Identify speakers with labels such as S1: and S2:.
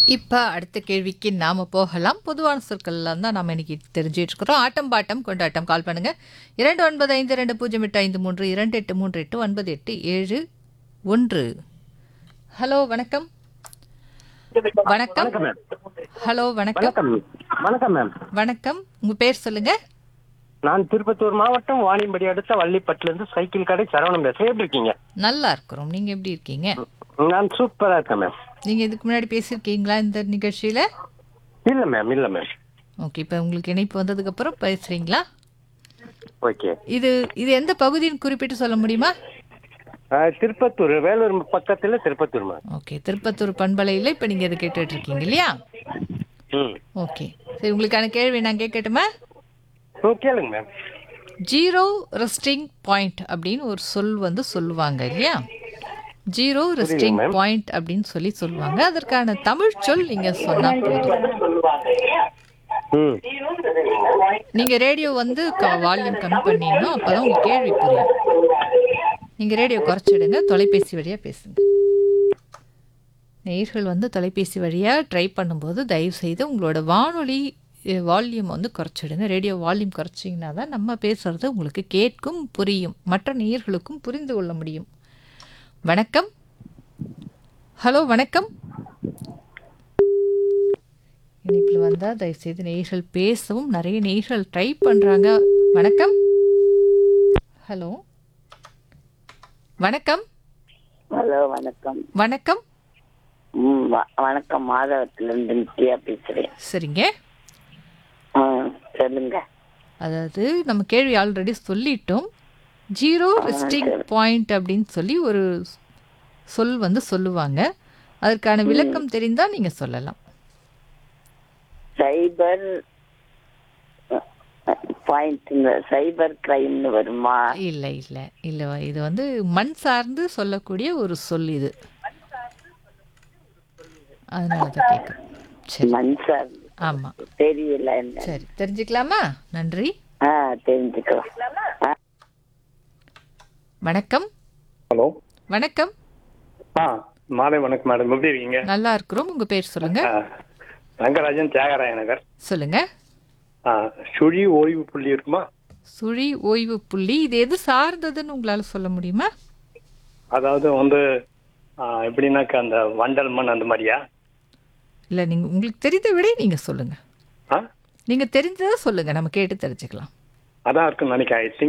S1: இப்போ அடுத்த கேள்விக்கு நாம போகலாம் பொதுவான சொற்கள்லாம் தான் நாம இன்னைக்கு தெரிஞ்சுட்டு இருக்கிறோம் ஆட்டம் பாட்டம் கொண்டாட்டம் கால் பண்ணுங்க இரண்டு ஒன்பது ஐந்து ரெண்டு பூஜ்ஜியம் எட்டு ஐந்து மூன்று இரண்டு எட்டு மூன்று எட்டு ஒன்பது எட்டு ஏழு ஒன்று ஹலோ வணக்கம் வணக்கம்
S2: வணக்கம் மேம்
S1: ஹலோ வணக்கம்
S2: வணக்கம் வணக்கம் மேம்
S1: வணக்கம் உங்க பேர் சொல்லுங்க
S2: நான் திருப்பத்தூர் மாவட்டம் வாணியம்படி அடுத்த வள்ளிப்பட்டுல இருந்து சைக்கிள் கடை சரவணம் பேசுறேன் எப்படி இருக்கீங்க
S1: நல்லா இருக்கிறோம் நீங்க எப்படி இருக்கீங்க
S2: நான் சூப்பரா இருக்கேன் மேம்
S1: நீங்க இதுக்கு முன்னாடி பேசியிருக்கீங்களா இந்த நிகழ்ச்சியில
S2: இல்ல மேம் இல்ல மேம்
S1: ஓகே இப்போ உங்களுக்கு இணைப்பு வந்ததுக்கு அப்புறம் பேசுறீங்களா
S2: ஓகே
S1: இது இது எந்த பகுதின்னு குறிப்பிட்டு சொல்ல முடியுமா
S2: திருப்பத்தூர் வேலூர் பக்கத்துல திருப்பத்தூர் மேம்
S1: ஓகே திருப்பத்தூர் பண்பலையில் இப்போ நீங்கள் இதை கேட்டுட்டு இருக்கீங்க இல்லையா
S2: ம்
S1: ஓகே சரி உங்களுக்கான கேள்வி நான் கேட்கட்டுமா
S2: ம், கேளுங்க மேம்
S1: ஜீரோ ரெஸ்டிங் பாயிண்ட் அப்படின்னு ஒரு சொல் வந்து சொல்லுவாங்க இல்லையா ஜீரோ ரெஸ்டிங் பாயிண்ட் அப்படின்னு சொல்லி சொல்லுவாங்க அதற்கான தமிழ் சொல் நீங்கள் சொன்னா போதும்
S2: ம்
S1: நீங்க ரேடியோ வந்து வால்யூம் கம்மி பண்ணிடணும் அப்பதான் உங்களுக்கு கேள்வி புரியும் நீங்க ரேடியோ குறைச்சிடுங்க தொலைபேசி வழியா பேசுங்க நேயர்கள் வந்து தொலைபேசி வழியா ட்ரை பண்ணும்போது தயவு செய்து உங்களோட வானொலி வால்யூம் வந்து குறைச்சிடுங்க ரேடியோ வால்யூம் குறைச்சிங்கன்னா தான் நம்ம பேசுறது உங்களுக்கு கேட்கும் புரியும் மற்ற நேயர்களுக்கும் புரிந்து கொள்ள முடியும் வணக்கம் ஹலோ வணக்கம் இணைப்பில் வந்தால் தயவுசெய்து நேயர்கள் பேசவும் நிறைய நேயர்கள் ட்ரை பண்ணுறாங்க வணக்கம் ஹலோ வணக்கம்
S3: ஹலோ வணக்கம்
S1: வணக்கம்
S3: ம், வ- வணக்கம் மாதவத்திலிருந்து நித்யா பேசுறேன்
S1: சரிங்க
S3: ஆ, சொல்லுங்க
S1: அதாவது நம்ம கேள்வி ஆல்ரெடி சொல்லிட்டோம் ஜீரோ ரெஸ்டிங் பாயிண்ட் அப்படின்னு சொல்லி ஒரு சொல் வந்து சொல்லுவாங்க அதற்கான விளக்கம் தெரிந்தால் நீங்கள் சொல்லலாம்
S3: சைபர் பாயிண்ட் சைபர் கிரைம்னு வருமா
S1: இல்லை இல்லை இல்லை இது வந்து மண் சார்ந்து சொல்லக்கூடிய ஒரு சொல் இது அதனால தான் கேட்குறேன் சரி
S3: மன்சார்
S1: ஆமாம்
S3: தெரியல என்ன
S1: சரி தெரிஞ்சுக்கலாமா நன்றி
S3: ஆ தெரிஞ்சுக்கலாம் ஆ,
S1: வணக்கம்
S2: ஹலோ
S1: வணக்கம்
S2: ஆ மாலை வணக்கம் மேடம் எப்படி இருக்கீங்க
S1: நல்லா இருக்கிறோம் உங்க பேர் சொல்லுங்க
S2: ஆ, ரங்கராஜன் தியாகராய நகர்
S1: சொல்லுங்க
S2: ஆ, சுழி ஓய்வு புள்ளி இருக்குமா
S1: சுழி ஓய்வு புள்ளி இது எது சார்ந்ததுன்னு உங்களால சொல்ல முடியுமா
S2: அதாவது வந்து ஆ, எப்படின்னாக்கா அந்த வண்டல் மண் அந்த மாதிரியா
S1: இல்லை நீங்க உங்களுக்கு தெரிந்த விட நீங்க சொல்லுங்க
S2: ஆ
S1: நீங்க தெரிஞ்சதை சொல்லுங்க நம்ம கேட்டு தெரிஞ்சுக்கலாம்
S2: அதான் இருக்குன்னு நினைக்கிறேன் ஐ திங்க்